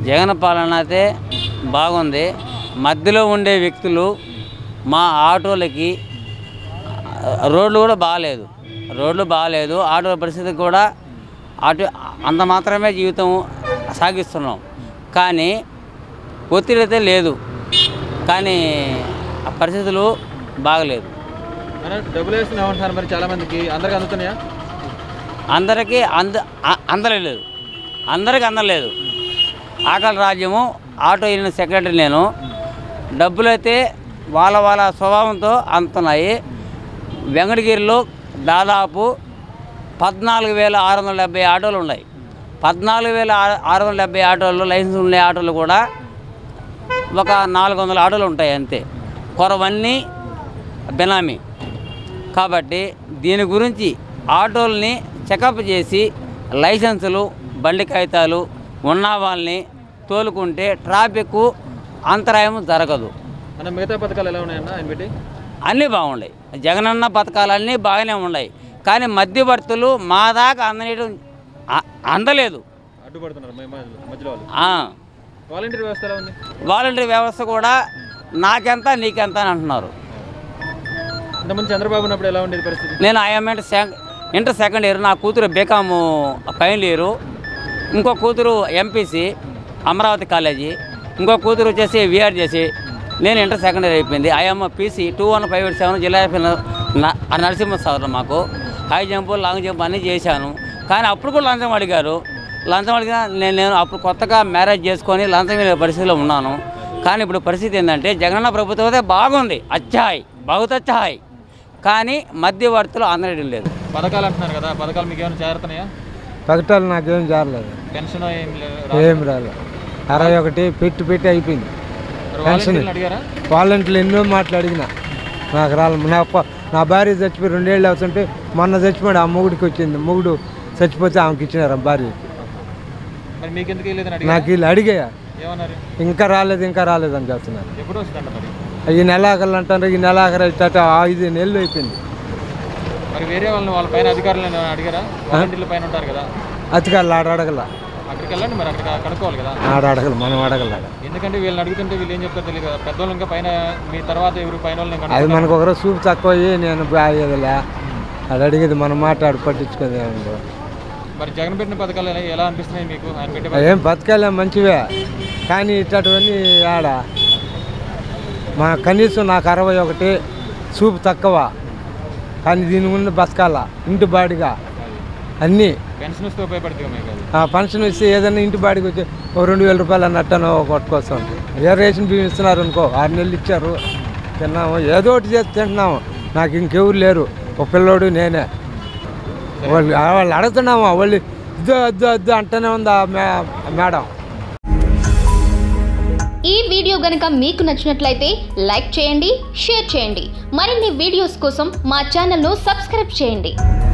జగన్ పాలన అయితే బాగుంది మధ్యలో ఉండే వ్యక్తులు మా ఆటోలకి ఆ, రోడ్లు కూడా బాగాలేదు రోడ్లు బాగాలేదు ఆటో పరిస్థితి కూడా ఆటో అంత మాత్రమే జీవితం సాగిస్తున్నాం కానీ ఒత్తిడి అయితే లేదు కానీ ఆ పరిస్థితులు బాగలేదు అన్న, డబ్బులు వేస్తున్నాం అంటున్నారు మరి చాలా మందికి అందరికి అందుతున్నాయా అందరికీ అంద అ- అందలేదు అందరికీ అందలేదు ఆకలి రాజ్యము ఆటో యూనియన్ సెక్రటరీ నేను డబ్బులైతే వాళ్ళ వాళ్ళ స్వభావంతో అందుతున్నాయి వెంకటగిరిలో దాదాపు పద్నాలుగు వేల ఆరు వందల డెబ్బై ఆటోలు ఉన్నాయి పద్నాలుగు వేల ఆరు- ఆరు వందల డెబ్బై ఆటోలు లైసెన్స్ ఉండే ఆటోలు కూడా ఒక నాలుగు వందల ఆటోలు ఉంటాయి అంతే కొరవన్నీ బెనామీ కాబట్టి దీని గురించి ఆటోల్ని చెకప్ చేసి లైసెన్సులు బండి కాగితాలు ఉన్న వాళ్ళని తోలుకుంటే ట్రాఫిక్ అంతరాయం జరగదు అన్న మిగతా పథకాలు ఎలా ఉన్నాయన్న ఆయన పెట్టి అన్నీ బాగున్నాయి జగనన్న పథకాలన్నీ బాగానే ఉన్నాయి కానీ మధ్యవర్తులు మా దాకా అందనేయడం అ- అందలేదు అడ్డుపడుతున్నారు మ- మ- మధ్యలో వాళ్ళు ఆ, వాలంటీర్ వ్యవస్థ ఎలా ఉంది వాలంటరీ వ్యవస్థ కూడా నాకెంత నీకెంత అని అంటున్నారు ఇంతకుముందు చంద్రబాబు ఉన్నప్పుడు ఎలా ఉండేది పరిస్థితి నేను ఐఎంఎంట్ సెక్ ఇంటర్ సెకండ్ ఇయర్ నా కూతురు బీకాము ఫైనల్ ఇయర్ ఇంకో కూతురు ఎంపీసీ అమరావతి కాలేజీ ఇంకో కూతురు వచ్చేసి విఆర్ చేసి నేను ఇంటర్ సెకండ్ ఇయర్ అయిపోయింది ఐఎమ్ PC two one five eight seven జిల్లా న- నరసింహ సార్ మాకు హై జంప్ లాంగ్ జంప్ అన్నీ చేశాను కానీ అప్పుడు కూడా లంచం అడిగారు లంచం అడిగినా నేను నేను అప్పుడు కొత్తగా మ్యారేజ్ చేసుకొని లంచం వెళ్ళే పరిస్థితిలో ఉన్నాను కానీ ఇప్పుడు పరిస్థితి ఏంటంటే జగనన్న ప్రభుత్వం అయితే బాగుంది అచ్చాయ్ బహుత్ అచ్చాయ్ కానీ మధ్యవర్తులు అందడం లేదు పథకాలు అంటున్నారు కదా పథకాలు మీకు ఏమైనా చేరుతున్నాయా పగటాలు నాకేం జారలేదు పెన్షన్ ఏం లేదు ఏం రాలేదు అరవై ఒకటి పెట్టి పెట్టి అయిపోయింది మరి పెన్షన్ వాలంటీర్లు అడిగారా వాలంటీర్లు ఎన్నో మాటలు అడిగిన నాకు రాలేదు నా ప- నా భార్య చచ్చిపోయి రెండేళ్ళు అవుతుంటే మొన్న చచ్చిపోయాడు ఆ మొగుడికి వచ్చింది మొగుడు చచ్చిపోతే ఆమెకి ఇచ్చినారు ఆ భార్యకి మరి మీకు ఎందుకు వెళ్ళేదని అడిగారా నాకు వీళ్ళు అడిగా ఏమన్నారు ఇంకా రాలేదు ఇంకా రాలేదు అని చెప్తున్నారు ఎప్పుడు వస్తుందంట మరి ఈ నెలాఖరు అంటారు ఈ నెలాఖరు అయితే ఐదు నెలలు అయిపోయింది మరి వేరే వాళ్ళని వాళ్ళ పైన అధికారులను ఏమైనా అడిగారా వాలంటీర్ల పైన ఉంటారు కదా అతికారులు ఆడ అడగల అక్కడికి వెళ్ళండి మరి అక్కడ కనుక్కోవాలి కదా ఆడ అడగల మనం అడగల ఎందుకంటే వీళ్ళని అడుగుతుంటే వీళ్ళు ఏం చెప్తారు తెలియదు కదా పెద్దోళ్ళు ఇంకా పైన మీ తర్వాత ఎవరు పైన వాళ్ళని అది కనుక్కోవాలి. మనకు ఒకరోజు చూపు తక్కువ అయ్యి నేను బాగేదిలే అది అడిగేది మనం మాట్లాడి పట్టించుకుంది ఏముందో మరి జగన్ పెట్టిన పథకాలు ఎలా- ఎలా అనిపిస్తున్నాయి మీకు ఆయన పెట్టే ఏం బతకాలే మంచివే కానీ ఇట్లాంటివన్నీ ఆడ మా కనీసం నాకు అరవై ఒకటి చూపు తక్కువ కానీ దీని ముందు బతకాల ఇంటి బాడిగా అన్నీ పెన్షన్ వస్తే ఉపయోగపడుతుంది మీకు అది ఆ పెన్షన్ ఇస్తే ఏదైనా ఇంటి బాడికి వచ్చి ఓ రెండు వేల రూపాయలు అన్నట్టనో కొట్టుకొస్తాం ఏ రేషన్ బియ్యం ఇస్తున్నారు అనుకో ఆరు నెలలు ఇచ్చారు తిన్నాము ఏదో ఒకటి చేసి తింటున్నాము నాకు ఇంకెవరు లేరు ఒక పిల్లోడు నేనే వాళ్ళు వాళ్ళు అడుగుతున్నాము వాళ్ళు ఇద్దు అద్దు అద్దు అంటూనే ఉంది ఆ మే- మేడం ఈ వీడియో గనుక మీకు నచ్చినట్లయితే లైక్ చేయండి షేర్ చేయండి మరిన్ని వీడియోస్ కోసం మా ఛానల్ను సబ్స్క్రైబ్ చేయండి